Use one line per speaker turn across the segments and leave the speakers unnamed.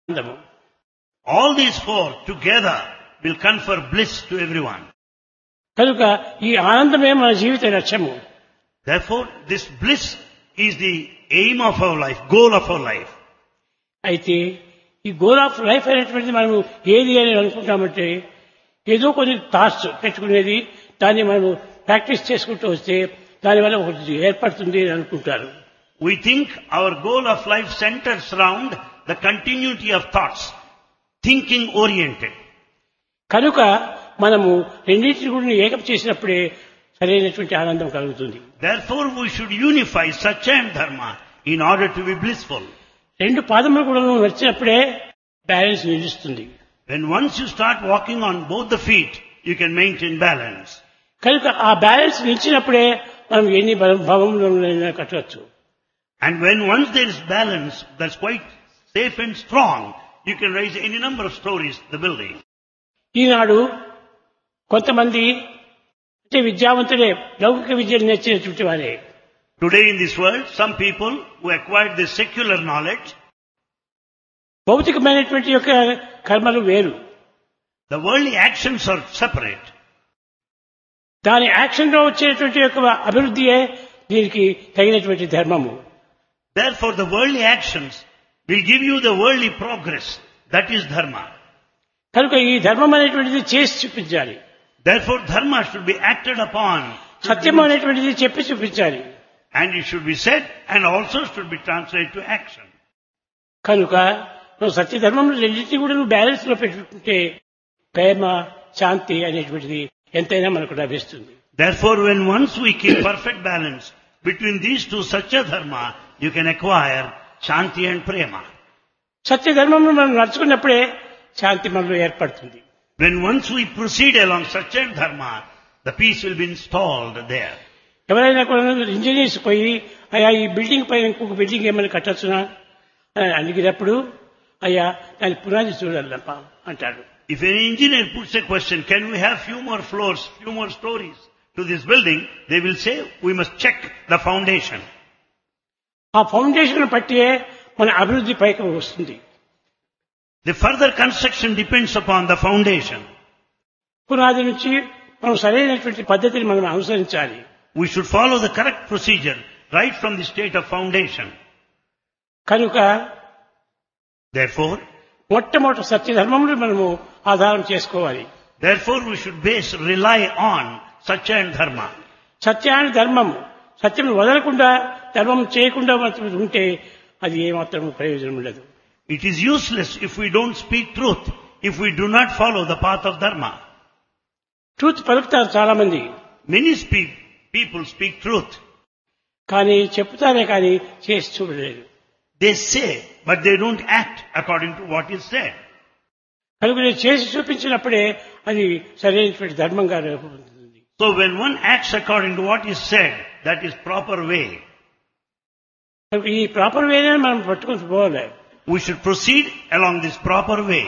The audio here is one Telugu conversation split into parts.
ఆనందము
All these four together will confer bliss to everyone.
కనుక ఈ ఆనందమే మన జీవిత లక్ష్యము
Therefore, this bliss is the aim of our life, goal of our life.
అయితే ఈ గోల్ ఆఫ్ లైఫ్ అనేటువంటిది మనము ఏది అని అనుకుంటామంటే ఏదో కొన్ని థాట్స్ పెట్టుకునేది దాన్ని మనము ప్రాక్టీస్ చేసుకుంటూ వస్తే దానివల్ల ఒకటి ఏర్పడుతుంది అని అనుకుంటారు
We think our goal of life centers around the continuity of thoughts, thinking oriented.
కనుక మనము రెండింటిని కూడా ఏకం చేసినప్పుడే సరైనటువంటి ఆనందం కలుగుతుంది
Therefore, we should unify Satya and Dharma in order to be blissful.
రెండు పాదములు కూడా నడిచినప్పుడే బ్యాలెన్స్ నిలుస్తుంది
When once you start walking on both the feet, you can maintain balance.
కనుక ఆ బ్యాలెన్స్ నిలిచినప్పుడే మనం ఎన్ని బల- భవములైనా కట్టవచ్చు
And when once there is balance, that's quite safe and strong, you can raise any number of stories, the building.
ఈనాడు కొంతమంది అంటే విద్యావంతులే లౌకిక విద్యను నేర్చినటువంటి వారే
Today in this world, some people who acquired this secular knowledge,
భౌతికమైనటువంటి యొక్క కర్మలు వేరు
the worldly actions are separate.
దాని యాక్షన్ లో వచ్చేటువంటి యొక్క అభివృద్ధియే దీనికి తగినటువంటి ధర్మము
Therefore, the worldly actions will give you the worldly progress. That is dharma.
కనుక ఈ ధర్మం అనేటువంటిది చేసి చూపించాలి
Therefore, dharma should be acted upon.
సత్యం అనేటువంటిది చెప్పి చూపించాలి
And it should be said and also should be translated to action.
కనుక నువ్వు సత్యధర్మంలో రెండింటినీ కూడా నువ్వు బ్యాలెన్స్ లో పెట్టుకుంటే ప్రేమ శాంతి అనేటువంటిది ఎంతైనా మనకు లభిస్తుంది
Therefore, when once we keep perfect balance between these two Satya Dharma, you can acquire Shanti and Prema.
సత్యధర్మంలో మనం నడుచుకున్నప్పుడే శాంతి మనలో ఏర్పడుతుంది
When once we proceed along Satya and Dharma, the peace will be installed there.
ఎవరైనా కూడా ఇంజనీర్స్ పోయి అయ్యా ఈ బిల్డింగ్ పైన ఇంకొక బిల్డింగ్ ఏమైనా కట్టొచ్చునా అని అడిగినప్పుడు అయ్యా దాని పునాది చూడాలప్ప అంటాడు
If an engineer puts a question, can we have few more floors, few more stories to this building, they will say, we must check the foundation.
ఆ ఫౌండేషన్ బట్టే మన అభివృద్ధి పైకి వస్తుంది
The further construction depends upon the foundation.
పునాది నుంచి మనం సరైనటువంటి పద్ధతిని మనం అనుసరించాలి
We should follow the correct procedure right from the state of foundation.
కనుక
Therefore,
మొట్టమొదటి సత్యధర్మంలో మనము ఆధారం చేసుకోవాలి
therefore we should base, rely on Satya and Dharma.
సత్యాన్ని ధర్మం సత్యం వదలకుండా ధర్మం చేయకుండా మాత్రం ఉంటే అది ఏమాత్రం ప్రయోజనం ఉండదు
It is useless if we don't speak truth, if we do not follow the path of Dharma.
Truth పలుకుతారు చాలా మంది
Many speak, people speak truth.
కానీ చెప్తారే కానీ చేసి చూడలేదు
They say, but they don't act according to what is said.
కనుక నేను చేసి చూపించినప్పుడే అది సరైనటువంటి ధర్మంగా రూపొందుతుంది
So when one acts according to what is said, that is proper way.
కనుక ఈ ప్రాపర్ వేనే మనం పట్టుకుని పోవాలి
We should proceed along this proper way.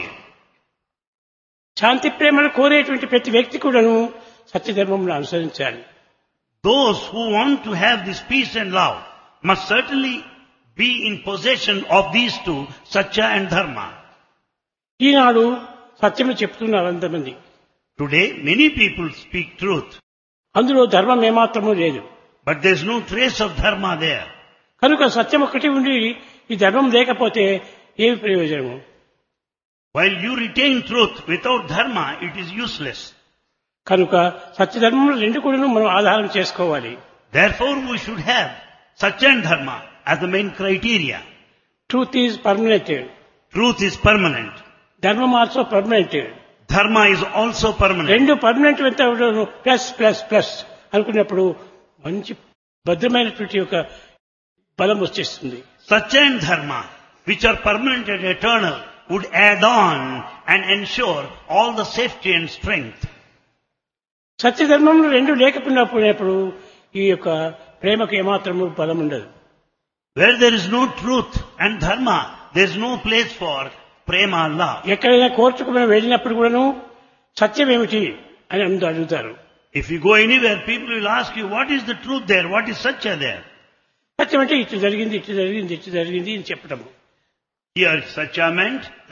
శాంతి ప్రేమను కోరేటువంటి ప్రతి వ్యక్తి కూడాను సత్యధర్మంలో అనుసరించాలి
Those who want to have this peace and love must certainly be in possession of these two, Satya and Dharma.
ఈనాడు సత్యము చెప్తున్నారు అంతమంది
Today, many people speak truth,
అందులో ధర్మం ఏమాత్రమూ లేదు
but there's no trace of Dharma there.
కనుక సత్యం ఒకటి ఉండి ఈ ధర్మం లేకపోతే ఏమి ప్రయోజనము
While you retain truth without Dharma, it is useless.
కనుక సత్యధర్మంలో రెండు కూడా మనం ఆధారం చేసుకోవాలి
Therefore, we should have Satya and Dharma as the main criteria.
Truth is permanent
Truth is permanent.
ధర్మం also permanent
Dharma is also permanent.
రెండు పర్మనెంట్ ఎంత ప్లస్ ప్లస్ ప్లస్ అనుకున్నప్పుడు మంచి భద్రమైనటువంటి ఒక బలం వచ్చేస్తుంది
Satya and Dharma, which are permanent and eternal, would add on and ensure all the safety and strength.
సత్యధర్మంలో రెండు లేకపోయినప్పుడు ఈ యొక్క ప్రేమకు ఏమాత్రము బలం ఉండదు
Where there is no truth and Dharma, there is no place for Prema love.
ఎక్కడైనా కోర్టుకు మనం వెళ్ళినప్పుడు కూడాను సత్యం ఏమిటి అని అందరూ అడుగుతారు
If you go anywhere, people will ask you, what is the truth there? What is Satya there?
సత్యం అంటే ఇటు జరిగింది ఇటు జరిగింది ఇటు జరిగింది అని చెప్పటము
Here, Satya meant